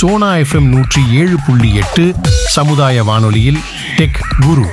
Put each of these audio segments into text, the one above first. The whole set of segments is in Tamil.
சோனா எஃப்எம் நூற்றி ஏழு புள்ளி எட்டு சமுதாய வானொலியில் டெக் குரு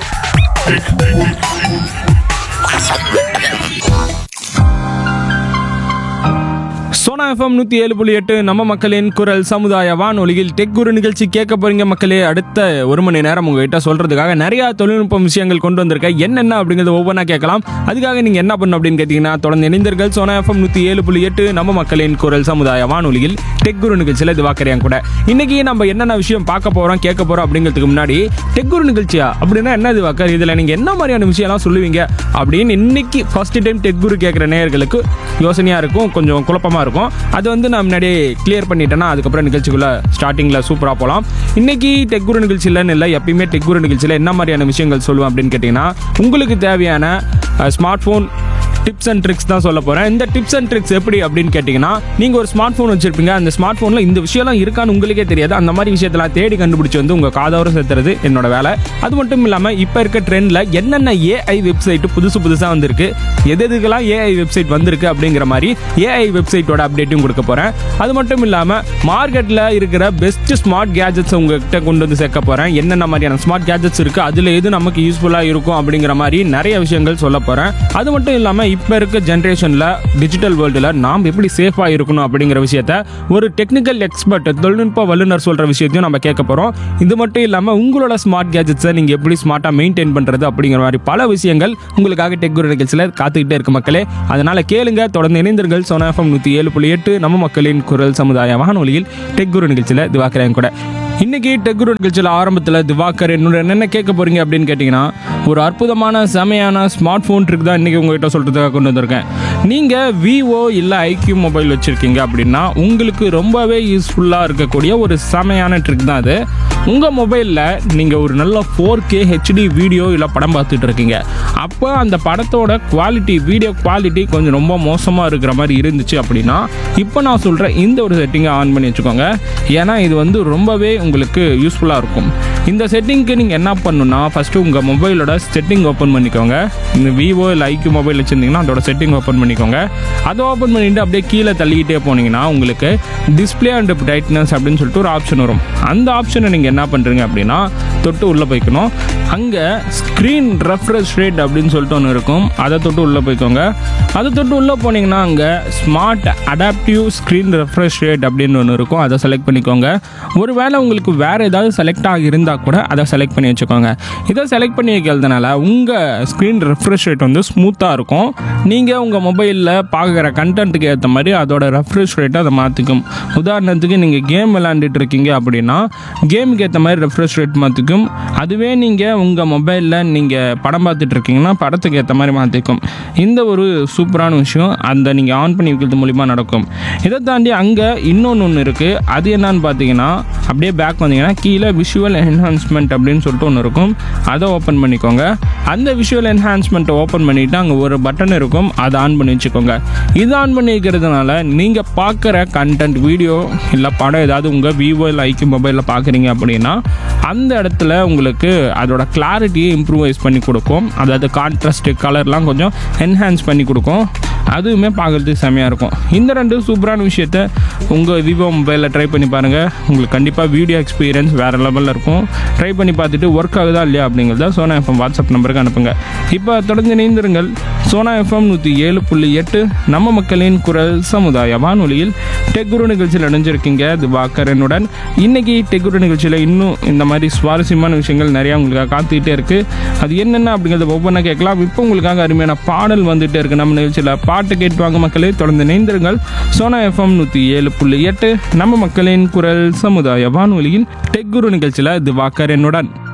சோனா எஃப்எம் நூற்றி ஏழு புள்ளி எட்டு நம்ம மக்களின் குரல் சமுதாய வானொலியில் டெக் குரு நிகழ்ச்சி கேட்க போறீங்க மக்களே அடுத்த ஒரு மணி நேரம் உங்ககிட்ட சொல்றதுக்காக நிறைய தொழில்நுட்ப விஷயங்கள் கொண்டு வந்திருக்கேன் என்னென்ன அப்படிங்கிறது ஒவ்வொன்றா கேட்கலாம் அதுக்காக நீங்க என்ன பண்ணணும் அப்படின்னு கேட்டீங்கன்னா தொடர்ந்து இணைந்தர்கள் சோனா எஃப்எம் நூற்றி ஏழு புள்ளி எட்டு நம்ம மக்களின் குரல் சமுதாய வானொலியில் டெக் குரு நிகழ்ச்சியில் இது வாக்கறியாங்க கூட இன்னைக்கு நம்ம என்னென்ன விஷயம் பார்க்க போறோம் கேட்க போறோம் அப்படிங்கிறதுக்கு முன்னாடி டெக் குரு நிகழ்ச்சியா அப்படின்னா என்ன இது வாக்கர் இதுல நீங்க என்ன மாதிரியான விஷயம்லாம் சொல்லுவீங்க அப்படின்னு இன்னைக்கு ஃபர்ஸ்ட் டைம் டெக் குரு கேட்குற நேயர்களுக்கு யோசனையா இருக்கும் கொஞ்சம் குழப்பமா இருக்கும் அது வந்து நான் முன்னாடியே கிளியர் பண்ணிட்டேன்னா அதுக்கப்புறம் நிகழ்ச்சிக்குள்ள ஸ்டார்டிங்ல சூப்பரா போகலாம் இன்னைக்கு டெக் குரு நிகழ்ச்சியிலன்னு இல்லை எப்பயுமே டெக் குரு நிகழ்ச்சியில் என்ன மாதிரியான விஷயங்கள் சொல்லுவேன் அப்படின்னு கேட்டிங்கன்னா உங்களுக்கு தேவையான smartphone tips and tricks தான் சொல்ல போகிறேன் இந்த டிப்ஸ் அண்ட் ட்ரிக்ஸ் எப்படி அப்படின்னு கேட்டிங்கன்னா நீங்கள் ஒரு ஸ்மார்ட் ஃபோன் வச்சிருப்பீங்க அந்த ஸ்மார்ட் ஃபோனில் இந்த விஷயம்லாம் இருக்கான்னு உங்களுக்கே தெரியாது அந்த மாதிரி விஷயத்தெல்லாம் தேடி கண்டுபிடிச்சி வந்து உங்கள் காதோரம் சேர்த்துறது என்னோட வேலை அது மட்டும் இல்லாமல் இப்போ இருக்க ட்ரெண்டில் என்னென்ன ஏஐ வெப்சைட் புதுசு புதுசாக வந்திருக்கு எது எதுக்கெல்லாம் ஏஐ வெப்சைட் வந்திருக்கு அப்படிங்கிற மாதிரி ஏஐ வெப்சைட்டோட அப்டேட்டும் கொடுக்க போகிறேன் அது மட்டும் இல்லாமல் மார்க்கெட்டில் இருக்கிற பெஸ்ட் ஸ்மார்ட் கேஜெட்ஸ் உங்ககிட்ட கொண்டு வந்து சேர்க்க போகிறேன் என்னென்ன மாதிரியான ஸ்மார்ட் கேஜெட்ஸ் இருக்குது அதில் எது நமக்கு யூஸ்ஃபுல்லாக இருக்கும் அப்படிங்கிற மாதிரி நிறைய விஷயங்கள் சொல்ல போகிறேன் அது மட்டும் இல்லாமல் இப்போ இருக்க ஜென்ரேஷனில் டிஜிட்டல் வேர்ல்டில் நாம் எப்படி சேஃபாக இருக்கணும் அப்படிங்கிற விஷயத்த ஒரு டெக்னிக்கல் எக்ஸ்பர்ட் தொழில்நுட்ப வல்லுநர் சொல்கிற விஷயத்தையும் நம்ம கேட்க போகிறோம் இது மட்டும் இல்லாமல் உங்களோட ஸ்மார்ட் கேஜெட்ஸை நீங்கள் எப்படி ஸ்மார்ட்டாக மெயின்டைன் பண்ணுறது அப்படிங்கிற மாதிரி பல விஷயங்கள் உங்களுக்காக டெக் குரு நிகழ்ச்சியில் காத்துக்கிட்டே இருக்கு மக்களே அதனால் கேளுங்க தொடர்ந்து இணைந்தர்கள் சோனா எஃப்எம் நூற்றி ஏழு புள்ளி எட்டு நம்ம மக்களின் குரல் சமுதாய வானொலியில் டெக் குரு நிகழ்ச்சியில் திவாக்கரேன் கூட இன்னைக்கு டெக்குரு நிகழ்ச்சியில் ஆரம்பத்தில் திவாகர் என்னோட என்னென்ன கேட்க போறீங்க அப்படின்னு கேட்டிங்கன்னா ஒரு அற்புதமான செமையான ஸ்மார்ட் ஃபோன் ட்ரிக் தான் இன்னைக்கு உங்ககிட்ட சொல்கிறதுக்காக கொண்டு வந்திருக்கேன் நீங்கள் விவோ இல்லை ஐக்யூ மொபைல் வச்சுருக்கீங்க அப்படின்னா உங்களுக்கு ரொம்பவே யூஸ்ஃபுல்லாக இருக்கக்கூடிய ஒரு செமையான ட்ரிக் தான் அது உங்கள் மொபைலில் நீங்கள் ஒரு நல்ல ஃபோர் கே ஹெச்டி வீடியோ இல்லை படம் பார்த்துட்டு இருக்கீங்க அப்போ அந்த படத்தோட குவாலிட்டி வீடியோ குவாலிட்டி கொஞ்சம் ரொம்ப மோசமாக இருக்கிற மாதிரி இருந்துச்சு அப்படின்னா இப்போ நான் சொல்கிற இந்த ஒரு செட்டிங்கை ஆன் பண்ணி வச்சுக்கோங்க ஏன்னா இது வந்து ரொம்பவே உங்களுக்கு யூஸ்ஃபுல்லாக இருக்கும் இந்த செட்டிங்க்கு நீங்கள் என்ன பண்ணணும்னா ஃபஸ்ட்டு உங்கள் மொபைலோட செட்டிங் ஓப்பன் பண்ணிக்கோங்க இந்த விவோ இல்லை ஐக்யூ மொபைல் வச்சுருந்தீங்கன்னா அதோட செட்டிங் ஓப்பன் பண்ணிக்கோங்க அதை ஓப்பன் பண்ணிட்டு அப்படியே கீழே தள்ளிக்கிட்டே போனீங்கன்னா உங்களுக்கு டிஸ்பிளே அண்ட் பிரைட்னஸ் அப்படின்னு சொல்லிட்டு ஒரு ஆப்ஷன் வரும் அந்த ஆப்ஷனை நீங்கள் என்ன பண்ணுறீங்க அப்படின்னா தொட்டு உள்ளே போய்க்கணும் அங்கே ஸ்க்ரீன் ரெஃப்ரெஷ் ரேட் அப்படின்னு சொல்லிட்டு ஒன்று இருக்கும் அதை தொட்டு உள்ளே போய்க்கோங்க அதை தொட்டு உள்ளே போனீங்கன்னா அங்கே smart adaptive screen refresh rate அப்படின்னு ஒன்று இருக்கும் அதை செலக்ட் பண்ணிக்கோங்க ஒருவேளை உங்களுக்கு வேறு ஏதாவது செலக்ட் ஆகி இருந்தால் கூட அதை செலக்ட் பண்ணி வச்சுக்கோங்க இதை செலக்ட் பண்ணி வைக்கிறதுனால உங்கள் ஸ்க்ரீன் ரெஃப்ரெஷ் ரேட் வந்து ஸ்மூத்தாக இருக்கும் நீங்கள் உங்கள் மொபைலில் பார்க்குற கண்டென்ட்டுக்கு ஏற்ற மாதிரி அதோட ரெஃப்ரெஷ் ரேட்டை அதை மாற்றிக்கும் உதாரணத்துக்கு நீங்கள் கேம் விளாண்டுட்டு இருக்கீங்க அப்படின்னா கேமுக்கு ஏற்ற மாதிரி ரெஃப்ரெஷ் ரேட் மாற்றிக்கும் அதுவே நீங்கள் உங்கள் மொபைலில் நீங்கள் படம் பார்த்துட்டு இருக்கீங்கன்னா படத்துக்கு ஏற்ற மாதிரி மாற்றிக்கும் இந்த ஒரு சூப்பரான விஷயம் அந்த நீங்கள் ஆன் பண்ணி வைக்கிறது மூலிமா நடக்கும் இதை தாண்டி அங்கே இன்னொன்று ஒன்று இருக்குது அது என்னன்னு பார்த்தீங்கன்னா அப்படியே பேக் வந்தீங்கன்னா கீழே விஷுவல் என்ஹான்ஸ்மெண்ட் அப்படின்னு சொல்லிட்டு ஒன்று இருக்கும் அதை ஓப்பன் பண்ணிக்கோங்க அந்த விஷுவல் என்ஹான்ஸ்மெண்ட்டை ஓப்பன் பண்ணிவிட்டு அங்கே ஒரு பட்டன் இருக்கும் அதை ஆன் பண்ணி வச்சுக்கோங்க இது ஆன் பண்ணி வைக்கிறதுனால நீங்கள் பார்க்குற கண்டென்ட் வீடியோ இல்லை படம் ஏதாவது உங்கள் விவோ இல்லை ஐக்கிய மொபைலில் பார்க்குறீங்க அப்படின்னா அந்த இடத்துல உங்களுக்கு அதோட கிளாரிட்டியை இம்ப்ரூவைஸ் பண்ணி கொடுக்கும் அதாவது கான்ட்ராஸ்ட் கலர்லாம் கொஞ்சம் என்ஹான்ஸ் பண்ணி கொடுக்கும் அதுவுமே பார்க்குறதுக்கு செமையாக இருக்கும் இந்த ரெண்டு சூப்பரான விஷயத்த உங்கள் விவோ மொபைலில் ட்ரை பண்ணி பாருங்கள் உங்களுக்கு கண்டிப்பாக வீடியோ எக்ஸ்பீரியன்ஸ் வேறு லெவலில் இருக்கும் ட்ரை பண்ணி பார்த்துட்டு ஒர்க் ஆகுதா இல்லையா அப்படிங்கிறத சோனா எஃப்எம் வாட்ஸ்அப் நம்பருக்கு அனுப்புங்க இப்போ தொடர்ந்து இணைந்திருங்கள் சோனா எஃப்எம் நூற்றி ஏழு புள்ளி எட்டு நம்ம மக்களின் குரல் சமுதாய வானொலியில் டெக்குரு நிகழ்ச்சியில் இணைஞ்சிருக்கீங்க திவாகரனுடன் இன்னைக்கு டெக்குரு நிகழ்ச்சியில் இன்னும் இந்த மாதிரி சுவாரஸ்யமான விஷயங்கள் நிறையா உங்களுக்காக காத்துக்கிட்டே இருக்குது அது என்னென்ன அப்படிங்கிறத ஒவ்வொன்றா கேட்கலாம் இப்போ உங்களுக்காக அருமையான பாடல் வந்துகிட்டே இருக்குது நம்ம நிகழ்ச்சியில் பாட்டு கேட்டுவாங்க மக்களே தொடர்ந்து இணைந்திருங்கள் சோனா எஃப்எம் நூற்றி ஏழு புள்ளி எட்டு நம்ம மக்களின் குரல் சமுதாய வானொலியில் டெக்குரு நிகழ்ச்சியில் திவாகரனுடன்